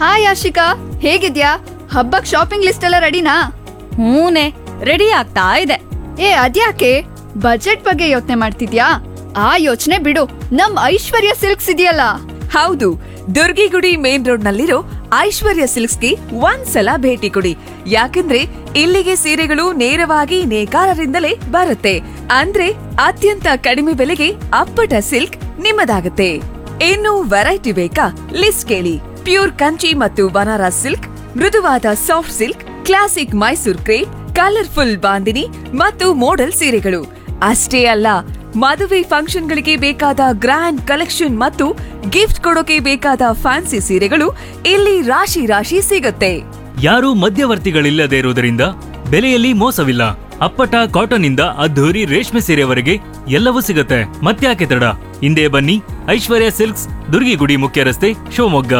Hi Ashika ಹೇಗಿದ್ಯಾ ಹಬ್ಬಕ್ shopping list ಎಲ್ಲ ರೆಡಿನಾ ಹೂನೆ ರೆಡಿ ಆಗ್ತಾ ಇದೆ ಏ ಅದ್ಯಾಕೆ ಬಜೆಟ್ ಬಗ್ಗೆ ಯೋಚನೆ ಮಾಡ್ತಿದ್ಯಾ ಆ ಯೋಚನೆ ಬಿಡು ನಮ್ ಐಶ್ವರ್ಯ ಸಿಲ್ಕ್ಸ್ ಇದೆಯಲ್ಲ ಹೌದು ದುರ್ಗಿಗುಡಿ ಮೇನ್ ರೋಡ್ ನಲ್ಲಿರೋ ಐಶ್ವರ್ಯ ಸಿಲ್ಕ್ಸ್ಗೆ ಒಂದ್ಸಲ ಭೇಟಿ ಕೊಡಿ ಯಾಕಂದ್ರೆ ಇಲ್ಲಿಗೆ ಸೀರೆಗಳು ನೇರವಾಗಿ ನೇಕಾರರಿಂದಲೇ ಬರುತ್ತೆ ಅಂದ್ರೆ ಅತ್ಯಂತ ಕಡಿಮೆ ಬೆಲೆಗೆ ಅಪ್ಪಟ ಸಿಲ್ಕ್ ನಿಮ್ಮದಾಗುತ್ತೆ ಇನ್ನು ವೆರೈಟಿ ಬೇಕಾ ಲಿಸ್ಟ್ ಕೇಳಿ ಪ್ಯೂರ್ ಕಂಚಿ ಮತ್ತು ಬನಾರಸ್ ಸಿಲ್ಕ್ ಮೃದುವಾದ soft silk classic Mysore crepe colourful Bandhani ಮತ್ತು ಮೋಡಲ್ ಸೀರೆಗಳು ಅಷ್ಟೇ ಅಲ್ಲ ಮದುವೆ ಫಂಕ್ಷನ್ಗಳಿಗೆ ಬೇಕಾದ ಗ್ರ್ಯಾಂಡ್ ಕಲೆಕ್ಷನ್ ಮತ್ತು ಗಿಫ್ಟ್ ಕೊಡೋಕೆ ಬೇಕಾದ ಫ್ಯಾನ್ಸಿ ಸೀರೆಗಳು ಇಲ್ಲಿ ರಾಶಿ ರಾಶಿ ಸಿಗುತ್ತೆ ಯಾರೂ ಮಧ್ಯವರ್ತಿಗಳಿಲ್ಲದೆ ಇರುವುದರಿಂದ ಬೆಲೆಯಲ್ಲಿ ಮೋಸವಿಲ್ಲ ಅಪ್ಪಟ ಕಾಟನ್ ಇಂದ ಅದ್ಧೂರಿ ರೇಷ್ಮೆ ಸೀರೆವರೆಗೆ ಎಲ್ಲವೂ ಸಿಗುತ್ತೆ ಮತ್ತ್ಯಾಕೆ ತಡ ಹಿಂದೆ ಬನ್ನಿ ಐಶ್ವರ್ಯ ಸಿಲ್ಕ್ಸ್ ದುರ್ಗಿಗುಡಿ ಮುಖ್ಯ ರಸ್ತೆ ಶಿವಮೊಗ್ಗ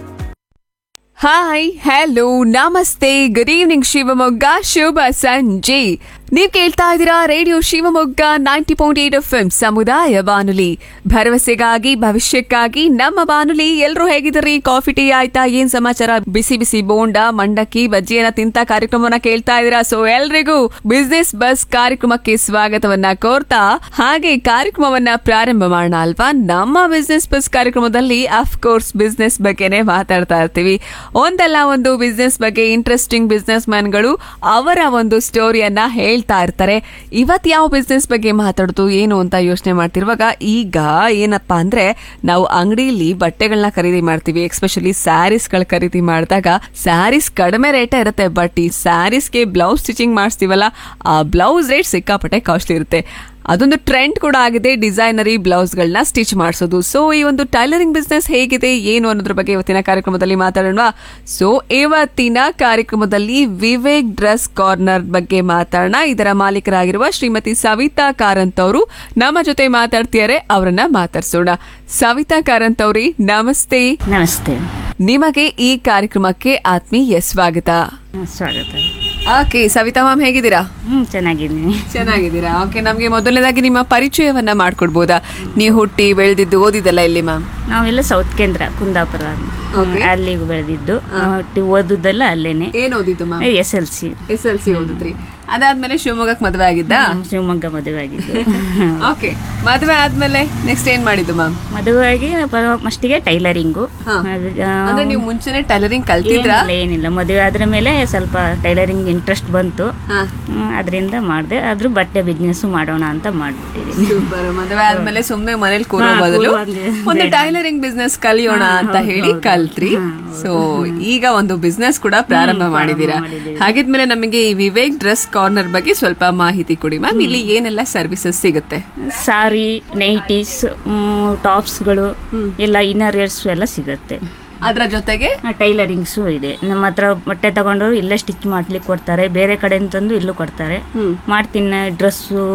ಹಾಯ್ ಹಲೋ ನಮಸ್ತೆ ಗುಡ್ ಈವ್ನಿಂಗ್ ಶಿವಮೊಗ್ಗ ಶುಭ ಸಂಜೆ ನೀವ್ ಕೇಳ್ತಾ ಇದ್ದೀರಾ radio Shivamogga ninety point eight F M ಸಮುದಾಯ ಬಾನುಲಿ ಭರವಸೆಗಾಗಿ ಭವಿಷ್ಯಕ್ಕಾಗಿ ನಮ್ಮ ಬಾನುಲಿ ಎಲ್ರೂ ಹೇಗಿದ್ದೀರಿ ಕಾಫಿ ಟೀ ಆಯ್ತಾ ಏನ್ ಸಮಾಚಾರ ಬಿಸಿ ಬಿಸಿ ಬೋಂಡ ಮಂಡಕ್ಕಿ ಬಜ್ಜಿಯನ್ನ ತಿಂತ ಕಾರ್ಯಕ್ರಮವನ್ನ ಕೇಳ್ತಾ ಇದ್ದೀರಾ ಸೊ ಎಲ್ರಿಗೂ ಬಿಸ್ನೆಸ್ ಬಸ್ ಕಾರ್ಯಕ್ರಮಕ್ಕೆ ಸ್ವಾಗತವನ್ನ ಕೋರ್ತಾ ಹಾಗೆ ಕಾರ್ಯಕ್ರಮವನ್ನ ಪ್ರಾರಂಭ ಮಾಡೋಣ ಅಲ್ವಾ ನಮ್ಮ ಬಿಸ್ನೆಸ್ ಬಸ್ ಕಾರ್ಯಕ್ರಮದಲ್ಲಿ ಅಫ್ ಕೋರ್ಸ್ ಬಿಸ್ನೆಸ್ ಬಗ್ಗೆನೇ ಮಾತಾಡ್ತಾ ಇರ್ತೀವಿ ಒಂದಲ್ಲ ಒಂದು ಬಿಸ್ನೆಸ್ ಬಗ್ಗೆ ಇಂಟ್ರೆಸ್ಟಿಂಗ್ ಬಿಸ್ನೆಸ್ ಮ್ಯಾನ್ಗಳು ಅವರ ಒಂದು ಸ್ಟೋರಿಯನ್ನ ಹೇಳ್ತಾ ಇರ್ತಾರೆ ಇವತ್ ಯಾವ ಬಿಸ್ನೆಸ್ ಬಗ್ಗೆ ಮಾತಾಡೋದು ಏನು ಅಂತ ಯೋಚನೆ ಮಾಡ್ತಿರುವಾಗ ಈಗ ಏನಪ್ಪಾ ಅಂದ್ರೆ ನಾವು ಅಂಗಡಿಯಲ್ಲಿ ಬಟ್ಟೆಗಳನ್ನ ಖರೀದಿ ಮಾಡ್ತೀವಿ ಎಸ್ಪೆಷಲಿ ಸ್ಯಾರೀಸ್ಗಳು ಖರೀದಿ ಮಾಡಿದಾಗ ಸ್ಯಾರೀಸ್ ಕಡಿಮೆ ರೇಟೇ ಇರುತ್ತೆ ಬಟ್ ಈ ಸ್ಯಾರೀಸ್ಗೆ ಬ್ಲೌಸ್ ಸ್ಟಿಚಿಂಗ್ ಮಾಡಿಸ್ತೀವಲ್ಲ ಆ ಬ್ಲೌಸ್ ರೇಟ್ ಸಿಕ್ಕಾಪಟ್ಟೆ ಕಾಸ್ಟ್ಲಿ ಇರುತ್ತೆ ಅದೊಂದು ಟ್ರೆಂಡ್ ಕೂಡ ಆಗಿದೆ ಡಿಸೈನರಿ ಬ್ಲೌಸ್ಗಳನ್ನ ಸ್ಟಿಚ್ ಮಾಡಿಸೋದು ಸೊ ಈ ಒಂದು ಟೈಲರಿಂಗ್ ಬಿಸ್ನೆಸ್ ಹೇಗಿದೆ ಏನು ಅನ್ನೋದ್ರ ಬಗ್ಗೆ ಇವತ್ತಿನ ಕಾರ್ಯಕ್ರಮದಲ್ಲಿ ಮಾತಾಡೋಣ ಸೊ ಇವತ್ತಿನ ಕಾರ್ಯಕ್ರಮದಲ್ಲಿ ವಿವೇಕ್ ಡ್ರೆಸ್ ಕಾರ್ನರ್ ಬಗ್ಗೆ ಮಾತಾಡೋಣ ಇದರ ಮಾಲೀಕರಾಗಿರುವ ಶ್ರೀಮತಿ ಸವಿತಾ ಕಾರಂತ್ ಅವರು ನಮ್ಮ ಜೊತೆ ಮಾತಾಡ್ತಿದ್ದಾರೆ ಅವರನ್ನ ಮಾತಾಡ್ಸೋಣ ಸವಿತಾ ಕಾರಂತ್ ಅವ್ರಿ ನಮಸ್ತೆ ನಮಸ್ತೆ ನಿಮಗೆ ಈ ಕಾರ್ಯಕ್ರಮಕ್ಕೆ ಆತ್ಮೀಯ ಸ್ವಾಗತ ಹ್ಮ್, ಸ್ವಾಗತ ಓಕೆ ಸವಿತಾ ಮ್ಯಾಮ್ ಹೇಗಿದ್ದೀರಾ ಹ್ಮ್ ಚೆನ್ನಾಗಿದ್ದೀನಿ ಚೆನ್ನಾಗಿದ್ದೀರಾ ಓಕೆ ನಮಗೆ ಮೊದಲನೇದಾಗಿ ನಿಮ್ಮ ಪರಿಚಯವನ್ನ ಮಾಡ್ಕೊಡ್ಬೋದಾ ನೀವು ಹುಟ್ಟಿ ಬೆಳೆದಿದ್ದು ಓದಿದ್ದಲ್ಲ ಇಲ್ಲಿ ಮ್ಯಾಮ್ ನಾವೆಲ್ಲ ಸೌತ್ ಕೇಂದ್ರ ಕುಂದಾಪುರ ಅಲ್ಲಿಗೆ ಬೆಳೆದಿದ್ದು ಒಟ್ಟು ಓದುದೆಲ್ಲ ಅಲ್ಲೇನೆ ಏನ್ ಓದಿದ್ದು ma'am S L C S L C ಓದಿದ್ರಿ ಅದಾದ್ಮೇಲೆ ಶಿವಮೊಗ್ಗಕ್ಕೆ ಮದುವೆ ಆಗಿದ್ದ ಶಿವಮೊಗ್ಗ ಮದುವೆ ಆಗಿದ್ದು ಓಕೆ ಮದುವೆ ಆದ್ಮೇಲೆ ನೆಕ್ಸ್ಟ್ ಏನ್ ಮಾಡಿದ್ದು ಮ್ಯಾಮ್ ಮದುವೆ ಆಗಿ ಫಸ್ಟಿಗೆ ಟೈಲರಿಂಗು ಹಾ. ಅಂದ್ರೆ ನೀವು ಮುಂಚೆನೆ ಟೈಲರಿಂಗ್ ಕಲ್ತಿದ್ರಾ ಏನಿಲ್ಲ ಏನಿಲ್ಲ ಮದುವೆ ಆದ್ರ ಮೇಲೆ ಸ್ವಲ್ಪ ಟೈಲರಿಂಗ್ ಇಂಟ್ರೆಸ್ಟ್ ಬಂತು ಹಾ. ಹ್ಮ್, ಅದರಿಂದ ಮಾಡಿದೆ ಆದ್ರೂ ಬಟ್ಟೆ ಬಿಸ್ನೆಸ್ ಮಾಡೋಣ ಅಂತ ಮಾಡ್ಬಿಟ್ಟಿದ್ದೀನಿ ಸೂಪರ್ ಮದುವೆ ಆದ್ಮೇಲೆ ಸುಮ್ನೆ ಮನೇಲಿ ಕೂರೋ ಹಾ, ಬದಲು ಕೂರುವಾಗ್ಲೇ ಒಂದು ಟೈಲರಿಂಗ್ ಬಿಸ್ನೆಸ್ ಕಲಿಯೋಣ ಅಂತ ಹೇಳಿ ಕಲ್ತ್ರಿ ಸೊ ಈಗ ಒಂದು ಬಿಸ್ನೆಸ್ ಕೂಡ ಪ್ರಾರಂಭ ಮಾಡಿದೀರಾ ಹಾಗಿದ್ಮೇಲೆ ನಮಗೆ ಈ ವಿವೇಕ್ ಡ್ರೆಸ್ ಕಾರ್ನರ್ ಬಗ್ಗೆ ಸ್ವಲ್ಪ ಮಾಹಿತಿ ಕೊಡಿ ಮ್ಯಾಮ್ ಇಲ್ಲಿ ಏನೆಲ್ಲ ಸರ್ವಿಸಸ್ ಸಿಗುತ್ತೆ ಸಾರಿ ನೈಟೀಸ್ ಟಾಪ್ಸ್ಗಳು ಎಲ್ಲ ಇನ್ನರ್ ವೇರ್ಸ್ ಎಲ್ಲ ಸಿಗುತ್ತೆ ಅದ್ರ ಜೊತೆಗೆ ಟೈಲರಿಂಗ್ಸು ಇದೆ ನಮ್ಮ ಹತ್ರ ಬಟ್ಟೆ ತಗೊಂಡು ಇಲ್ಲೇ ಸ್ಟಿಚ್ ಮಾಡ್ಲಿಕ್ಕೆ ಕೊಡ್ತಾರೆ ಬೇರೆ ಕಡೆ ತಂದು ಇಲ್ಲೂ ಕೊಡ್ತಾರೆ ಮಾಡ್ತೀನಿ ಡ್ರೆಸ್ಸು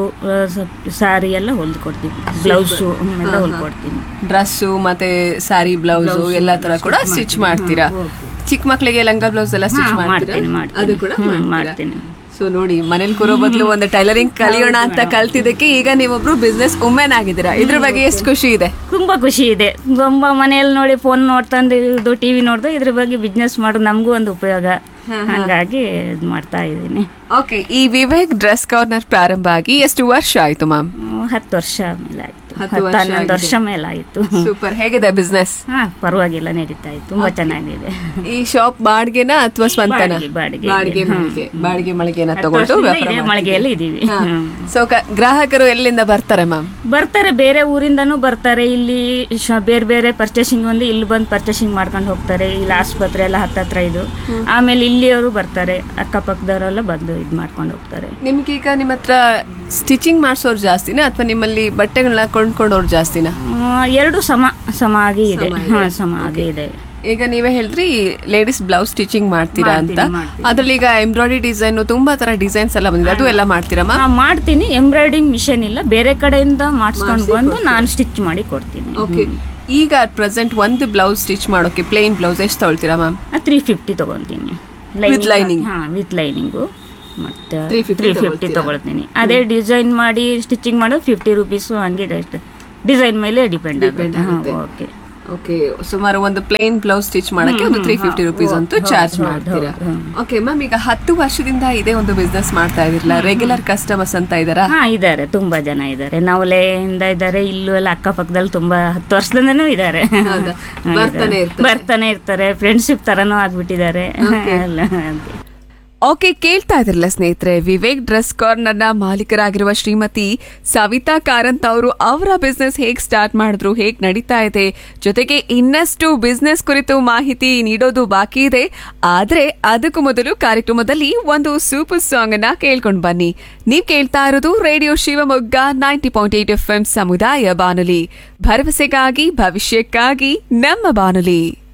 ಸಾರಿ ಎಲ್ಲ ಹೊಲ್ದು ಕೊಡ್ತೀನಿ ಬ್ಲೌಸು ಎಲ್ಲ ಹೊಲ್ಕೊಡ್ತೀನಿ ಡ್ರೆಸ್ಸು ಮತ್ತೆ ಸಾರಿ ಬ್ಲೌಸ್ ಎಲ್ಲ ತರ ಕೂಡ ಸ್ಟಿಚ್ ಮಾಡ್ತೀರಾ ಚಿಕ್ಕ ಮಕ್ಕಳಿಗೆ ಲಂಗ ಬ್ಲೌಸ್ ಎಲ್ಲ ಸ್ಟಿಚ್ ಹಾ, ಮಾಡ್ತೀರಾ ಮಾಡ್ತೀನಿ, ಮಾಡ್ತೀನಿ. ಅದು ಕೂಡ ಹ್ಮ್, ಮಾಡ್ತೀರಾ? ಮಾಡ್ತೀನಿ. ಸೊ ನೋಡಿ ಮನೇಲಿ ಕೂರೋ ಬದಲು ಒಂದು ಟೈಲರಿಂಗ್ ಕಲಿಯೋಣ ಅಂತ ಕಲ್ತಿದ್ದಕ್ಕೆ ಈಗ ನೀವೊಬ್ರು ಬಿಸ್ನೆಸ್ ವುಮೆನ್ ಆಗಿದ್ದೀರಾ ಇದ್ರ ಬಗ್ಗೆ ಎಷ್ಟು ಖುಷಿ ಇದೆ ತುಂಬಾ ಖುಷಿ ಇದೆ ತುಂಬ ಮನೆಯಲ್ಲಿ ನೋಡಿ ಫೋನ್ ನೋಡ್ತಂದು ಇದು ಟಿ ವಿ ನೋಡ್ದು ಇದ್ರ ಬಗ್ಗೆ ಬಿಸ್ನೆಸ್ ಮಾಡೋದು ನಮಗೂ ಒಂದು ಉಪಯೋಗ ಹಂಗಾಗಿ ಇದು ಮಾಡ್ತಾ ಇದ್ದೀನಿ ಓಕೆ ಈ ವಿವೇಕ್ ಡ್ರೆಸ್ ಕಾರ್ನರ್ ಪ್ರಾರಂಭ ಆಗಿ ಎಷ್ಟು ವರ್ಷ ಆಯ್ತು ಮ್ಯಾಮ್ ಹ್ಮ್, ಹತ್ತು ವರ್ಷ ಮೇಲೆ ಆಯ್ತು ಹತ್ತು ಹತ್ತು ವರ್ಷ ಹನ್ನೊಂದು ಆಗಿದೆ. ವರ್ಷ ಮೇಲೆ ಆಯ್ತು ಸೂಪರ್ ಹೇಗಿದೆ ಬಿಸ್ನೆಸ್ ಹಾ ಪರವಾಗಿಲ್ಲ ನಡೀತಾ ಇತ್ತು ತುಂಬಾ ಚೆನ್ನಾಗಿದೆ ಈ ಶಾಪ್ ಬಾಡಿಗೆನ ಅಥವಾ ಸ್ವಂತನ ಬಾಡಿಗೆ, ಬಾಡಿಗೆ ಬಾಡಿಗೆ ಇದೆ. ಮಳಿಗೆ ಬಾಡಿಗೆ ಮಳಿಗೆನ ಹತ್ತು ತಗೊಂಡು ವರ್ಷದಿಂದ ವ್ಯಾಪಾರ ಇದೇ ಮಾಡ್ತೀರಾ? ಮಳಿಗೆಯಲ್ಲಿ ಇದೀವಿ ಹಾ. ಹ್ಮ್. ಸೊ ಗ್ರಾಹಕರು ಎಲ್ಲಿಂದ ಬರ್ತಾರೆ ಮ್ಯಾಮ್ ಬರ್ತಾರೆ ಬೇರೆ ಊರಿಂದನೂ ಬರ್ತಾರೆ ಇಲ್ಲಿ ಶ- ಬೇರೆ ಬೇರೆ ಪರ್ಚೇಸಿಂಗ್ ಒಂದು ಇಲ್ಲಿ ಬಂದು ಪರ್ಚೇಸಿಂಗ್ ಮಾಡ್ಕೊಂಡು ಹೋಗ್ತಾರೆ ಇಲ್ಲಿ ಆಸ್ಪತ್ರೆ ಎಲ್ಲ ಹತ್ತತ್ರ ಇದು ಆಮೇಲೆ ಇಲ್ಲಿಯವರು ಬರ್ತಾರೆ ಅಕ್ಕಪಕ್ಕದವರೆಲ್ಲ ಬಂದು ಇದು ಮಾಡ್ಕೊಂಡು ಹೋಗ್ತಾರೆ ನಿಮ್ಗೀಗ ನಿಮ್ಮ ಹತ್ರ ಸ್ಟಿಚಿಂಗ್ ಮಾಡಿಸೋರು ಜಾಸ್ತಿನಾ ಅಥವಾ ನಿಮ್ಮಲ್ಲಿ ಬಟ್ಟೆಗಳನ್ನ ಕೊಂಡ್ಕೊಂಡವ್ರು ಜಾಸ್ತಿನಾ ಆ, ಎರಡು ಸಮ ಸಮ ಆಗಿ ಇದೆ ಹಾ ಸಮ ಆಗಿ ಇದೆ ಈಗ ನೀವೇ ಹೇಳಿದ್ರಿ ಲೇಡೀಸ್ ಬ್ಲೌಸ್ ಸ್ಟಿಚಿಂಗ್ ಮಾಡ್ತೀರಾ ಅಂತ ಮಾಡ್ತೀನಿ, ಮಾಡ್ತೀನಿ. ಅದ್ರಲ್ಲಿ ಈಗ ಎಂಬ್ರಾಯ್ಡರಿ ಡಿಸೈನ್ ತುಂಬಾ ತರ ಡಿಸೈನ್ಸ್ ಎಲ್ಲ ಬಂದಿದೆ ಅದು ಎಲ್ಲ ಮಾಡ್ತೀರಾ ಹಾ, ಮ್ಯಾಮ್ ಮಾಡ್ತೀನಿ ಎಂಬ್ರಾಯ್ಡಿಂಗ್ ಮಿಷನ್ ಇಲ್ಲ ಬೇರೆ ಕಡೆಯಿಂದ ಮಾಡಿಸ್ಕೊಂಡು ಬಂದು ನಾನು ಸ್ಟಿಚ್ ಮಾಡಿ ಕೊಡ್ತೀನಿ ಓಕೆ ಈಗ ಪ್ರೆಸೆಂಟ್ ಒಂದು ಬ್ಲೌಸ್ ಸ್ಟಿಚ್ ಮಾಡೋಕೆ ಪ್ಲೇನ್ ಬ್ಲೌಸ್ ಎಷ್ಟು ತಗೊಳ್ತೀರಾ ಮ್ಯಾಮ್ ತ್ರೀ ಫಿಫ್ಟಿ ತಗೊಂತೀನಿ With lining? ಹಾ ವಿತ್ ಲೈನಿಂಗು ಮತ್ತೆ 350 ತ್ರೀ ಫಿಫ್ಟಿ ತಗೊಳ್ತೀರಾ? ತಗೊಳ್ತೀನಿ ಅದೇ ಡಿಸೈನ್ ಮಾಡಿ ಸ್ಟಿಚಿಂಗ್ ಮಾಡೋದು ಫಿಫ್ಟಿ ರುಪೀಸು ಹಂಗೆ ಡಿಸೈನ್ ಮೇಲೆ ಡಿಪೆಂಡ್ Depend ಆಗುತ್ತೆ ಆಗುತ್ತೆ. ಓಕೆ ಓಕೆ ಸುಮಾರು ಒಂದು ಪ್ಲೇನ್ ಬ್ಲೌಸ್ ಸ್ಟಿಚ್ ಮಾಡಕ್ಕೆ ಒಂದು ತ್ರೀ ಫಿಫ್ಟಿ ರುಪೀಸ್ ಅಂತೂ ಚಾರ್ಜ್ ಮಾಡ್ತೀರಾ ಓಕೆ ಮ್ಯಾಮ್ ಈಗ ಹತ್ತು ವರ್ಷದಿಂದ ಇದೇ ಒಂದು ಬಿಸ್ನೆಸ್ ಮಾಡ್ತಾ ಇದಿರಲ್ಲ ರೆಗ್ಯುಲರ್ ಕಸ್ಟಮರ್ಸ್ ಅಂತ ಇದಾರಾ ಹಾ ಇದ್ದಾರೆ ತುಂಬಾ ಜನ ಇದ್ದಾರೆ ನವಲೆಯಿಂದ ಇದ್ದಾರೆ ಇಲ್ಲೂ ಎಲ್ಲ ಅಕ್ಕಪಕ್ಕದಲ್ಲಿ ತುಂಬಾ ಹತ್ತು ವರ್ಷದಿಂದನೂ ಇದ್ದಾರೆ ಹೌದಾ? ಹಾ, ಬರ್ತಾನೆ ಇದ್ದಾರೆ. ಇರ್ತಾರೆ. ಬರ್ತಾನೆ ಇರ್ತಾರೆ ಫ್ರೆಂಡ್ಶಿಪ್ ತರನೂ ಆಗ್ಬಿಟ್ಟಿದ್ದಾರೆ ಎಲ್ಲ ಹಾಗೆ. ಓಕೆ ಕೇಳ್ತಾ ಇದ್ರಲ್ಲ ಸ್ನೇಹಿತರೆ ವಿವೇಕ್ ಡ್ರೆಸ್ ಕಾರ್ನರ್ ನ ಮಾಲೀಕರಾಗಿರುವ ಶ್ರೀಮತಿ ಸವಿತಾ ಕಾರಂತ್ ಅವರು ಅವರ ಬಿಸ್ನೆಸ್ ಹೇಗ್ ಸ್ಟಾರ್ಟ್ ಮಾಡಿದ್ರು ಹೇಗ್ ನಡೀತಾ ಇದೆ ಜೊತೆಗೆ ಇನ್ನಷ್ಟು ಬಿಸ್ನೆಸ್ ಕುರಿತು ಮಾಹಿತಿ ನೀಡೋದು ಬಾಕಿ ಇದೆ ಆದ್ರೆ ಅದಕ್ಕೂ ಮೊದಲು ಕಾರ್ಯಕ್ರಮದಲ್ಲಿ ಒಂದು ಸೂಪರ್ ಸಾಂಗ್ ಅನ್ನ ಕೇಳ್ಕೊಂಡ್ ಬನ್ನಿ ನೀವ್ ಕೇಳ್ತಾ ಇರೋದು radio Shivamogga ninety point eight F M ಸಮುದಾಯ ಬಾನುಲಿ ಭರವಸೆಗಾಗಿ ಭವಿಷ್ಯಕ್ಕಾಗಿ ನಮ್ಮ ಬಾನುಲಿ